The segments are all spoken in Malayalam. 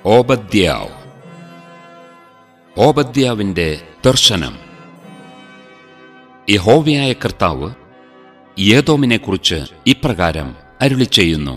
ഓബദ്യാവ് ഓബദ്യാവിന്റെ ദർശനം യഹോവയായ കർത്താവ് ഏതോമിനെക്കുറിച്ച് ഇപ്രകാരം അരുളി ചെയ്യുന്നു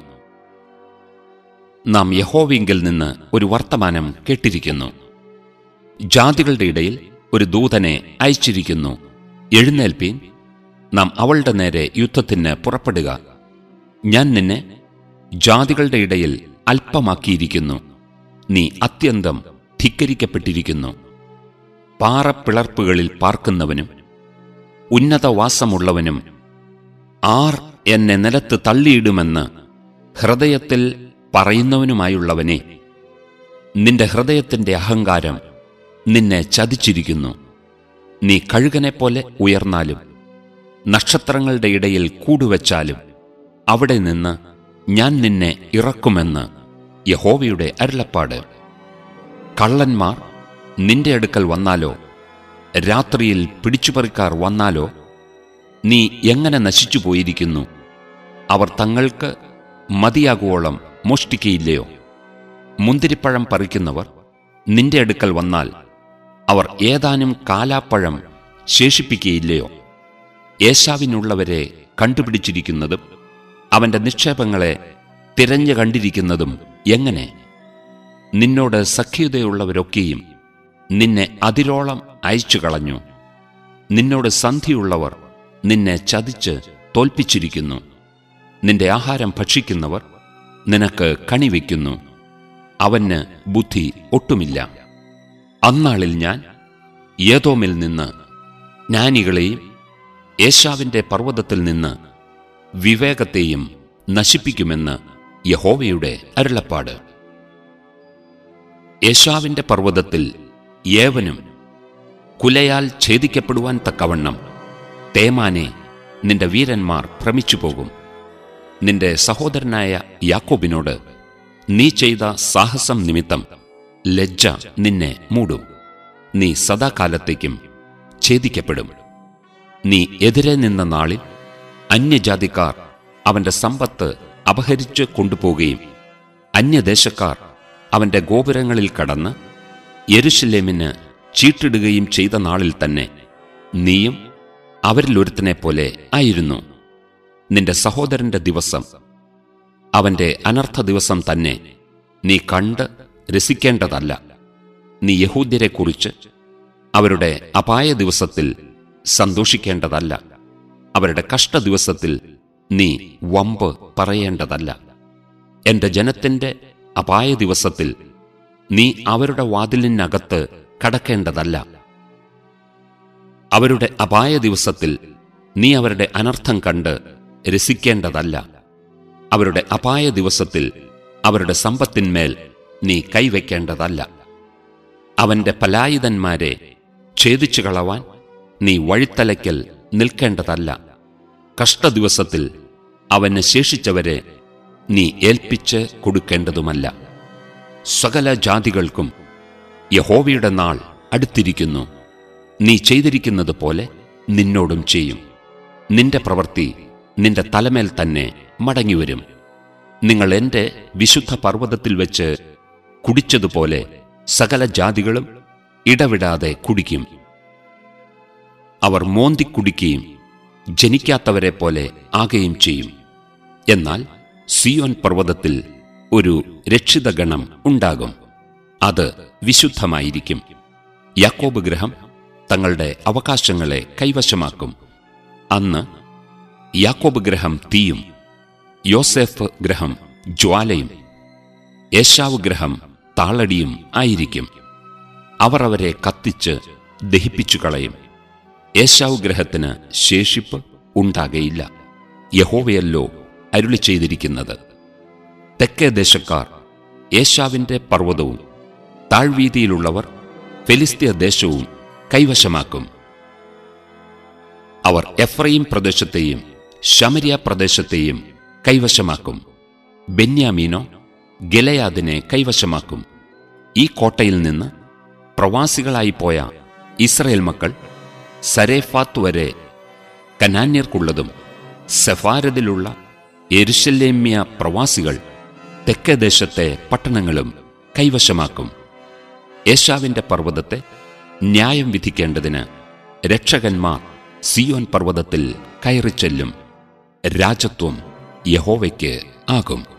നാം യഹോവയെങ്കിൽ നിന്ന് ഒരു വർത്തമാനം കേട്ടിരിക്കുന്നു ജാതികളുടെ ഇടയിൽ ഒരു ദൂതനെ അയച്ചിരിക്കുന്നു എഴുന്നേൽപ്പീൻ നാം അവളുടെ നേരെ യുദ്ധത്തിന് പുറപ്പെടുക ഞാൻ നിന്നെ ജാതികളുടെ ഇടയിൽ അല്പമാക്കിയിരിക്കുന്നു നീ അത്യന്തം ധിക്കരിക്കപ്പെട്ടിരിക്കുന്നു പാറപ്പിളർപ്പുകളിൽ പാർക്കുന്നവനും ഉന്നതവാസമുള്ളവനും ആർ എന്നെ നിലത്ത് തള്ളിയിടുമെന്ന് ഹൃദയത്തിൽ പറയുന്നവനുമായുള്ളവനെ നിന്റെ ഹൃദയത്തിന്റെ അഹങ്കാരം നിന്നെ ചതിച്ചിരിക്കുന്നു നീ കഴുകനെപ്പോലെ ഉയർന്നാലും നക്ഷത്രങ്ങളുടെ ഇടയിൽ കൂടുവച്ചാലും അവിടെ നിന്ന് ഞാൻ നിന്നെ ഇറക്കുമെന്ന് യഹോവയുടെ അരുളപ്പാട് കള്ളന്മാർ നിന്റെ അടുക്കൽ വന്നാലോ രാത്രിയിൽ പിടിച്ചുപറിക്കാർ വന്നാലോ നീ എങ്ങനെ നശിച്ചു പോയിരിക്കുന്നു അവർ തങ്ങൾക്ക് മതിയാകുവോളം മോഷ്ടിക്കയില്ലയോ മുന്തിരിപ്പഴം പറിക്കുന്നവർ നിന്റെ അടുക്കൽ വന്നാൽ അവർ ഏതാനും കാലാപ്പഴം ശേഷിപ്പിക്കയില്ലയോ ഏശാവിനുള്ളവരെ കണ്ടുപിടിച്ചിരിക്കുന്നതും അവന്റെ നിക്ഷേപങ്ങളെ തിരഞ്ഞു കണ്ടിരിക്കുന്നതും എങ്ങനെ നിന്നോട് സഖ്യതയുള്ളവരൊക്കെയും നിന്നെ അതിരോളം അയച്ചു കളഞ്ഞു നിന്നോട് സന്ധിയുള്ളവർ നിന്നെ ചതിച്ച് തോൽപ്പിച്ചിരിക്കുന്നു നിന്റെ ആഹാരം ഭക്ഷിക്കുന്നവർ നിനക്ക് കണിവെക്കുന്നു അവന് ബുദ്ധി ഒട്ടുമില്ല അന്നാളിൽ ഞാൻ ഏതോമിൽ നിന്ന് ജ്ഞാനികളെയും ഏശാവിന്റെ പർവ്വതത്തിൽ നിന്ന് വിവേകത്തെയും നശിപ്പിക്കുമെന്ന് യഹോവയുടെ അരുളപ്പാട് യേശാവിന്റെ പർവ്വതത്തിൽ ഏവനും കുലയാൽ ഛേദിക്കപ്പെടുവാൻ തക്കവണ്ണം തേമാനെ നിന്റെ വീരന്മാർ ഭ്രമിച്ചു പോകും നിന്റെ സഹോദരനായ യാക്കോബിനോട് നീ ചെയ്ത സാഹസം നിമിത്തം ലജ്ജ നിന്നെ മൂടും നീ സദാകാലത്തേക്കും ഛേദിക്കപ്പെടും നീ എതിരെ നിന്ന നാളിൽ അന്യജാതിക്കാർ അവന്റെ സമ്പത്ത് അപഹരിച്ച് കൊണ്ടുപോകുകയും അന്യദേശക്കാർ അവന്റെ ഗോപുരങ്ങളിൽ കടന്ന് യെരുഷലേമിന് ചീട്ടിടുകയും ചെയ്ത നാളിൽ തന്നെ നീയും അവരിലൊരുത്തനെ പോലെ ആയിരുന്നു നിന്റെ സഹോദരന്റെ ദിവസം അവന്റെ അനർത്ഥ ദിവസം തന്നെ നീ കണ്ട് രസിക്കേണ്ടതല്ല നീ യഹൂദ്യരെക്കുറിച്ച് അവരുടെ അപായ ദിവസത്തിൽ സന്തോഷിക്കേണ്ടതല്ല അവരുടെ കഷ്ടദിവസത്തിൽ നീ വമ്പ് പറയേണ്ടതല്ല എന്റെ ജനത്തിന്റെ അപായ ദിവസത്തിൽ നീ അവരുടെ വാതിലിനകത്ത് കടക്കേണ്ടതല്ല അവരുടെ അപായ ദിവസത്തിൽ നീ അവരുടെ അനർത്ഥം കണ്ട് രസിക്കേണ്ടതല്ല അവരുടെ അപായ ദിവസത്തിൽ അവരുടെ സമ്പത്തിന്മേൽ നീ കൈവയ്ക്കേണ്ടതല്ല അവന്റെ പലായുധന്മാരെ ഛേദിച്ചു കളവാൻ നീ വഴിത്തലയ്ക്കൽ നിൽക്കേണ്ടതല്ല കഷ്ടദിവസത്തിൽ അവന് ശേഷിച്ചവരെ നീ ഏൽപ്പിച്ച് കൊടുക്കേണ്ടതുമല്ല സകല ജാതികൾക്കും യഹോവയുടെ നാൾ അടുത്തിരിക്കുന്നു നീ ചെയ്തിരിക്കുന്നത് പോലെ നിന്നോടും ചെയ്യും നിന്റെ പ്രവൃത്തി നിന്റെ തലമേൽ തന്നെ മടങ്ങിവരും നിങ്ങൾ എന്റെ വിശുദ്ധ പർവ്വതത്തിൽ വെച്ച് കുടിച്ചതുപോലെ സകല ജാതികളും ഇടവിടാതെ കുടിക്കും അവർ മോന്തിക്കുടിക്കുകയും ജനിക്കാത്തവരെ പോലെ ആകുകയും ചെയ്യും എന്നാൽ സിയോൻ പർവ്വതത്തിൽ ഒരു രക്ഷിതഗണം ഉണ്ടാകും അത് വിശുദ്ധമായിരിക്കും യാക്കോബ് ഗ്രഹം തങ്ങളുടെ അവകാശങ്ങളെ കൈവശമാക്കും അന്ന് യാക്കോബ് ഗ്രഹം തീയും യോസെഫ് ഗ്രഹം ജ്വാലയും യേശാവ് ഗ്രഹം താളടിയും ആയിരിക്കും അവർ അവരെ കത്തിച്ച് ദഹിപ്പിച്ചു കളയും യേശാവ് ഗ്രഹത്തിന് ശേഷിപ്പ് ഉണ്ടാകയില്ല യഹോവയല്ലോ അരുളി ചെയ്തിരിക്കുന്നത് തെക്കേ ദേശക്കാർ യേശാവിന്റെ പർവ്വതവും താഴ്വീതിയിലുള്ളവർ ഫെലിസ്തീയ ദേശവും കൈവശമാക്കും അവർ എഫ്രൈം പ്രദേശത്തെയും ശമരിയ പ്രദേശത്തെയും കൈവശമാക്കും ബെന്യാമീനോ ഗലയാദിനെ കൈവശമാക്കും ഈ കോട്ടയിൽ നിന്ന് പ്രവാസികളായി പോയ ഇസ്രയേൽ മക്കൾ സരേഫാത്ത് വരെ കനാന്യർക്കുള്ളതും സെഫാരതിലുള്ള എരുശല്ലേമ്യ പ്രവാസികൾ തെക്കേ ദേശത്തെ പട്ടണങ്ങളും കൈവശമാക്കും യേശാവിന്റെ പർവ്വതത്തെ ന്യായം വിധിക്കേണ്ടതിന് രക്ഷകന്മാർ സിയോൻ പർവ്വതത്തിൽ കയറിച്ചെല്ലും രാജത്വം യഹോവയ്ക്ക് ആകും